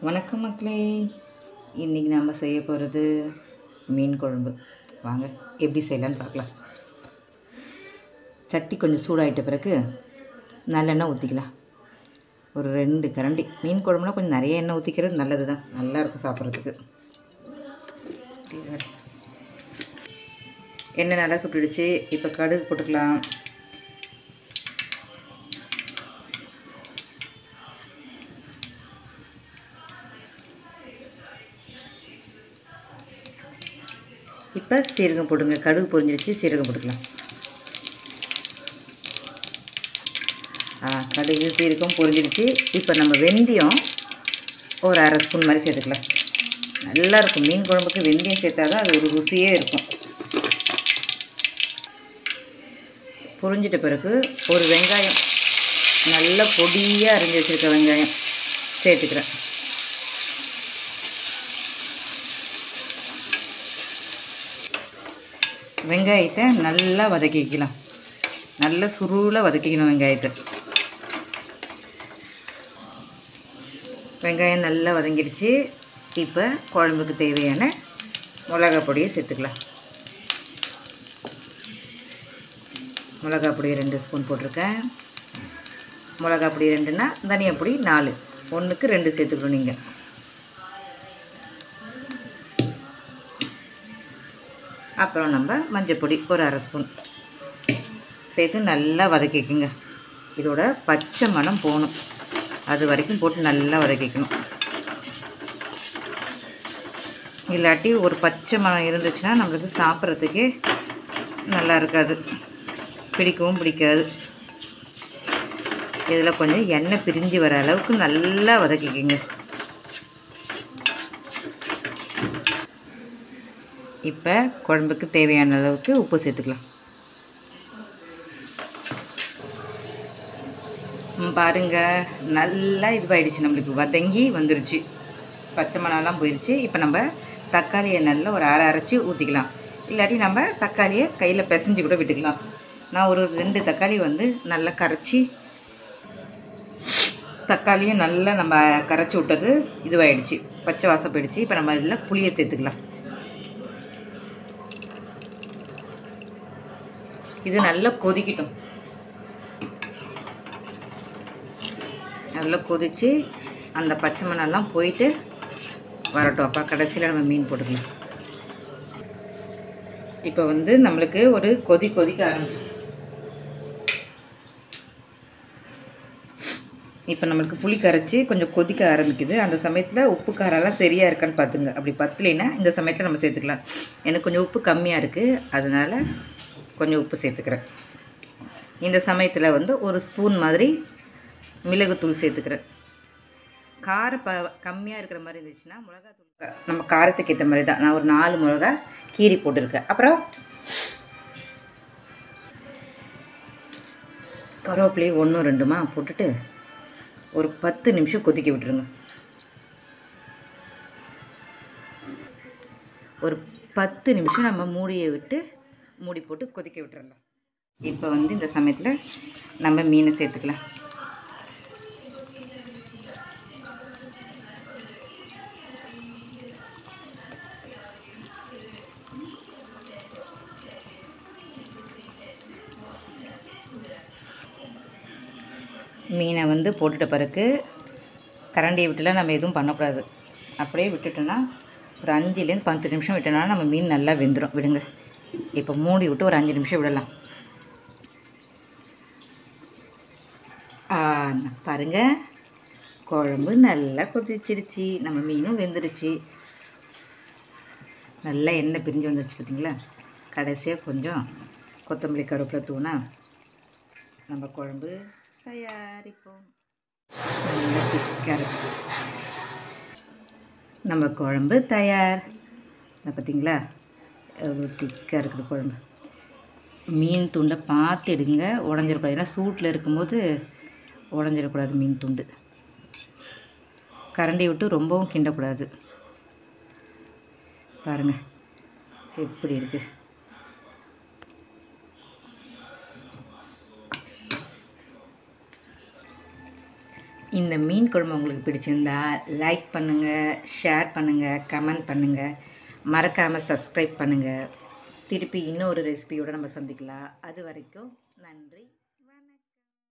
வணக்கம் மக்களே இன்றைக்கி நாம் செய்ய போகிறது மீன் குழம்பு வாங்க எப்படி செய்யலான்னு பார்க்கலாம் சட்டி கொஞ்சம் சூடாயிட்ட பிறகு நல்லெண்ணெய் ஊற்றிக்கலாம் ஒரு ரெண்டு கரண்டி மீன் குழம்புனா கொஞ்சம் நிறைய எண்ணெய் ஊற்றிக்கிறது நல்லது தான் நல்லாயிருக்கும் சாப்பிட்றதுக்கு எண்ணெய் நல்லா சுட்டுடுச்சு இப்போ கடுகு போட்டுக்கலாம் இப்போ சீரகம் போடுங்க கடுகு பொரிஞ்சிருச்சு சீரகம் போட்டுக்கலாம் ஆ கடுகு சீரகம் பொரிஞ்சிருச்சு இப்போ நம்ம வெந்தயம் ஒரு அரை ஸ்பூன் மாதிரி சேர்த்துக்கலாம் நல்லா இருக்கும் மீன் குழம்புக்கு வெந்தயம் சேர்த்தா தான் அது ஒரு ருசியே இருக்கும் பொரிஞ்சிட்ட பிறகு ஒரு வெங்காயம் நல்ல பொடியாக அரிஞ்சு வச்சுருக்க வெங்காயம் சேர்த்துக்கிறேன் வெங்காயத்தை நல்லா வதக்கிக்கலாம் நல்ல சுருளாக வதக்கிக்கணும் வெங்காயத்தை வெங்காயம் நல்லா வதங்கிடுச்சு இப்போ குழம்புக்கு தேவையான மிளகா பொடியை சேர்த்துக்கலாம் மிளகா பொடி ரெண்டு ஸ்பூன் போட்டிருக்கேன் மிளகா பொடி ரெண்டுன்னா தனியா பொடி நாலு ஒன்றுக்கு ரெண்டு சேர்த்துக்கணும் நீங்கள் அப்புறம் நம்ம மஞ்சப்பொடி ஒரு அரை ஸ்பூன் சேர்த்து நல்லா வதக்கிக்குங்க இதோட பச்சை மணம் போகணும் அது வரைக்கும் போட்டு நல்லா வதக்கிக்கணும் இல்லாட்டி ஒரு பச்சை மணம் இருந்துச்சுன்னா நம்மளுக்கு சாப்பிட்றதுக்கே நல்லா இருக்காது பிடிக்கவும் பிடிக்காது இதில் கொஞ்சம் எண்ணெய் பிரிஞ்சு வர அளவுக்கு நல்லா வதக்கிக்கோங்க இப்போ குழம்புக்கு தேவையான அளவுக்கு உப்பு சேர்த்துக்கலாம் ம், பாருங்க நல்லா இதுவாயிடுச்சு நம்மளுக்கு வதங்கி வந்துருச்சு பச்சை மிளகாலாம் போயிடுச்சு இப்போ நம்ம தக்காளியை நல்லா ஒரு அரை அரைச்சி ஊற்றிக்கலாம் இல்லாட்டி நம்ம தக்காளியை கையில் பிசைஞ்சு கூட விட்டுக்கலாம் நான் ஒரு ரெண்டு தக்காளி வந்து நல்லா கரைச்சி தக்காளியும் நல்லா நம்ம கரைச்சி விட்டது இதுவாயிடுச்சு பச்சை வாசம் போயிடுச்சு இப்போ நம்ம இதில் புளியை சேர்த்துக்கலாம் இது நல்லா கொதிக்கட்டும் நல்லா கொதித்து அந்த பச்சை மணெல்லாம் போயிட்டு வரட்டும் அப்போ கடைசியில் நம்ம மீன் போட்டுக்கலாம் இப்போ வந்து நம்மளுக்கு ஒரு கொதி கொதிக்க ஆரம்பிச்சு இப்போ நம்மளுக்கு புளி கரைச்சி கொஞ்சம் கொதிக்க ஆரம்பிக்குது அந்த சமயத்தில் உப்பு காரெல்லாம் சரியாக இருக்கான்னு பார்த்துங்க அப்படி பத்தலைன்னா இந்த சமயத்தில் நம்ம சேர்த்துக்கலாம் எனக்கு கொஞ்சம் உப்பு கம்மியாக இருக்குது அதனால் கொஞ்சம் உப்பு சேர்த்துக்கிறேன் இந்த சமயத்தில் வந்து ஒரு ஸ்பூன் மாதிரி மிளகுத்தூள் சேர்த்துக்கிறேன் கார ப கம்மியாக இருக்கிற மாதிரி இருந்துச்சுன்னா மிளகாத்தூள் நம்ம காரத்துக்கு ஏற்ற மாதிரி தான் நான் ஒரு நாலு மிளகா கீரி போட்டிருக்கேன் அப்புறம் கருவேப்பிலையை ஒன்றும் ரெண்டுமா போட்டுட்டு ஒரு பத்து நிமிஷம் கொதிக்க விட்டுருங்க ஒரு பத்து நிமிஷம் நம்ம மூடியை விட்டு மூடி போட்டு கொதிக்க விட்டுறலாம் இப்போ வந்து இந்த சமயத்தில் நம்ம மீனை சேர்த்துக்கலாம் மீனை வந்து போட்டுட்ட பிறகு கரண்டியை விட்டுலாம் நம்ம எதுவும் பண்ணக்கூடாது அப்படியே விட்டுட்டோன்னா ஒரு அஞ்சுலேருந்து பத்து நிமிஷம் விட்டோம்னா நம்ம மீன் நல்லா வெந்துடும் விடுங்க இப்போ மூடி விட்டு ஒரு அஞ்சு நிமிஷம் விடலாம் ஆ, பாருங்க குழம்பு நல்லா கொதிச்சிருச்சு நம்ம மீனும் வெந்துருச்சு நல்லா எண்ணெய் பிரிஞ்சு வந்துருச்சு பார்த்தீங்களா கடைசியாக கொஞ்சம் கொத்தமல்லி கருவேப்பிலை தூணா நம்ம குழம்பு தயாரிப்போம் நல்லா திக்காக இருக்கு நம்ம குழம்பு தயார் இதை பார்த்தீங்களா எவ்வளோ திக்காக இருக்குது குழம்பு மீன் துண்டை பார்த்து எடுங்க உடஞ்சிடக்கூடாது ஏன்னா சூட்டில் இருக்கும்போது உடஞ்சிடக்கூடாது மீன் துண்டு கரண்டி விட்டு ரொம்பவும் கிண்டக்கூடாது பாருங்கள் எப்படி இருக்குது இந்த மீன் குழம்பு உங்களுக்கு பிடிச்சிருந்தா லைக் பண்ணுங்கள் ஷேர் பண்ணுங்கள் கமெண்ட் பண்ணுங்கள் மறக்காமல் சப்ஸ்கிரைப் பண்ணுங்கள் திருப்பி இன்னொரு ரெசிபியோடு நம்ம சந்திக்கலாம் அது வரைக்கும் நன்றி